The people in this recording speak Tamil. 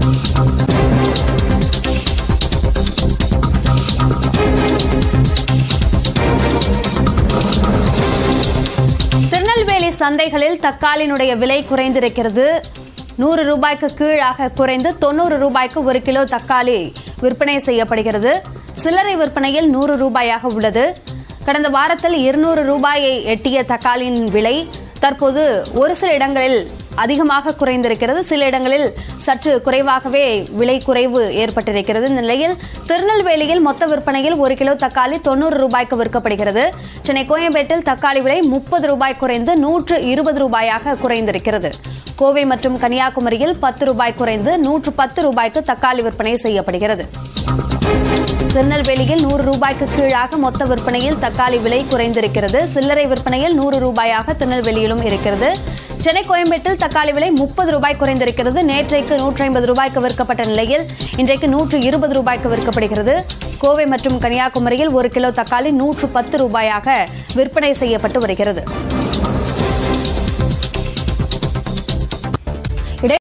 திருநெல்வேலி சந்தைகளில் தக்காளியினுடைய விலை குறைந்திருக்கிறது நூறு ரூபாய்க்கு கீழாக குறைந்து தொண்ணூறு ரூபாய்க்கு ஒரு கிலோ தக்காளி விற்பனை செய்யப்படுகிறது சில்லறை விற்பனையில் நூறு ரூபாயாக உள்ளது கடந்த வாரத்தில் இருநூறு ரூபாயை எட்டிய தக்காளியின் விலை தற்போது ஒரு சில இடங்களில் அதிகமாக குறைந்திருக்கிறது சில இடங்களில் சற்று குறைவாகவே விலை குறைவு ஏற்பட்டிருக்கிறது இந்த நிலையில் திருநெல்வேலியில் மொத்த விற்பனையில் ஒரு கிலோ தக்காளி தொண்ணூறு ரூபாய்க்கு விற்கப்படுகிறது சென்னை கோயம்பேட்டில் தக்காளி விலை முப்பது ரூபாய் குறைந்து நூற்று இருபது ரூபாயாக குறைந்திருக்கிறது கோவை மற்றும் கன்னியாகுமரியில் பத்து ரூபாய் குறைந்து நூற்று பத்து ரூபாய்க்கு தக்காளி விற்பனை செய்யப்படுகிறது திருநெல்வேலியில் நூறு ரூபாய்க்கு கீழாக மொத்த விற்பனையில் தக்காளி விலை குறைந்திருக்கிறது சில்லறை விற்பனையில் நூறு ரூபாயாக திருநெல்வேலியிலும் இருக்கிறது சென்னை கோயம்பேட்டில் தக்காளி விலை முப்பது ரூபாய் குறைந்திருக்கிறது நேற்றைக்கு நூற்றி ஐம்பது ரூபாய்க்கு விற்கப்பட்ட நிலையில் இன்றைக்கு நூற்று இருபது ரூபாய்க்கு விற்கப்படுகிறது கோவை மற்றும் கன்னியாகுமரியில் ஒரு கிலோ தக்காளி நூற்று பத்து ரூபாயாக விற்பனை செய்யப்பட்டு வருகிறது